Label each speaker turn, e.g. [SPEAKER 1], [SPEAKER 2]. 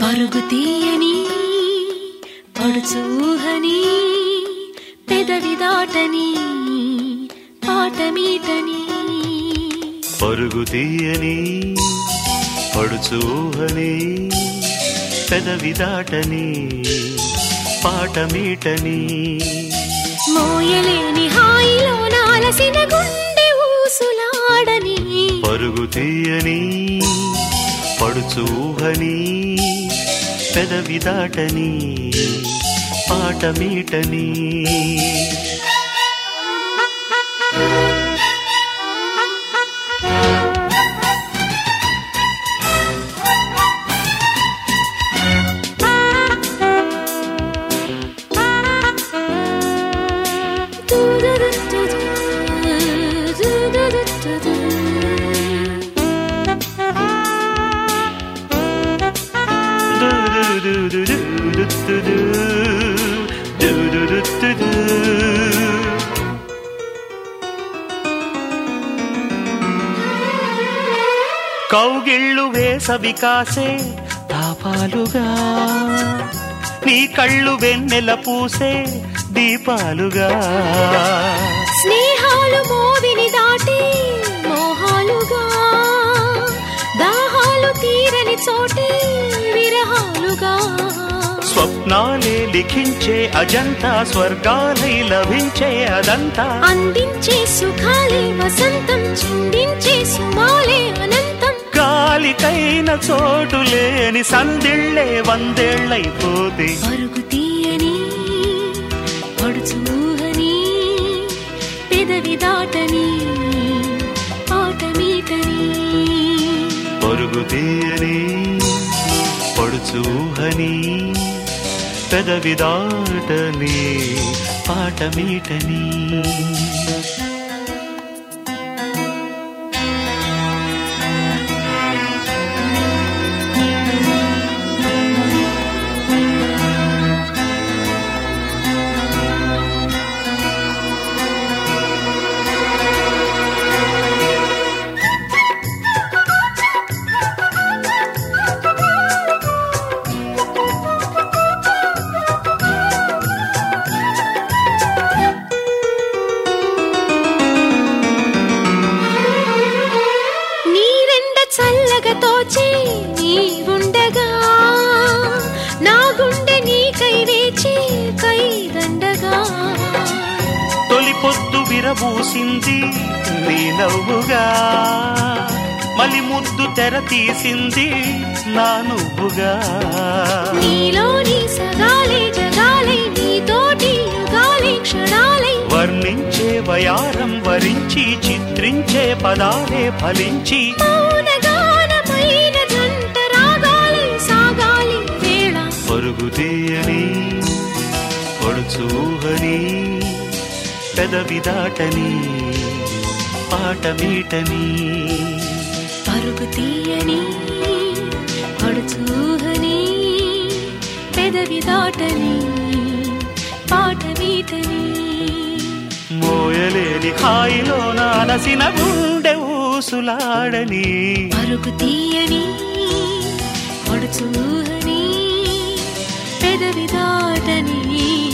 [SPEAKER 1] పరుగు తీయని పడుచూహని పెదవి దాటని పాట మీటని
[SPEAKER 2] పరుగు తీయని పడుచూహని పెదవి దాటని పాట మీటని
[SPEAKER 1] మోయలేని హాయిలో నాలసిన గుండె ఊసులాడని
[SPEAKER 2] పరుగు తీయని పడుచూహని పెదవి దాటని పాట మీటని కౌగిళ్ళు వేసవి కాసే తాపాలుగా నీ కళ్ళు వెన్నెల పూసే దీపాలుగా
[SPEAKER 1] స్నేహాలు మోవిని దాటి మోహాలుగా దాహాలు తీరని చోటే విరహాలుగా
[SPEAKER 2] స్వప్నాలే లిఖించే అజంతా స్వర్గాలై లభించే అదంతా
[SPEAKER 1] అందించే సుఖాలే వసంతం చిందించే సుమాలే అనంతం
[SPEAKER 2] గాలికైన చోటు లేని సందిళ్ళే వందేళ్ళైపోతే
[SPEAKER 1] పరుగు తీయని పడుచూహని పెదవి దాటని పాట మీటని
[SPEAKER 2] పొరుగు తీయని పడుచూహని పెదవి దాటని పాట మీటని
[SPEAKER 1] నీరెండ చల్లగా తోచి నీ ఉండగా నా గుండె నీకై వేచి కైదండగా
[SPEAKER 2] తొలి పొద్దు విరబూసింది నీ నవ్వుగా మలి ముద్దు తెర తీసింది నా నువ్వుగా
[SPEAKER 1] నీలోని సగాలే జగాలై నీతోటి యుగాలే క్షణాలై
[SPEAKER 2] వర్ణించే వయారం వరించి చిత్రించే పదాలే ఫలించి
[SPEAKER 1] మౌనగానమైన జంట రాగాలై సాగాలి వేళ
[SPEAKER 2] పరుగు తీయని పడుచూహని పెదవి దాటని పాట మీటని
[SPEAKER 1] పరుగు తీయని పడుచూహని పెదవి దాటని పాట మీటని
[SPEAKER 2] మోయలేని హాయిలో నాలసిన గుండె ఊసులాడని
[SPEAKER 1] పరుగు తీయని పడుచూహని పెదవి దాటని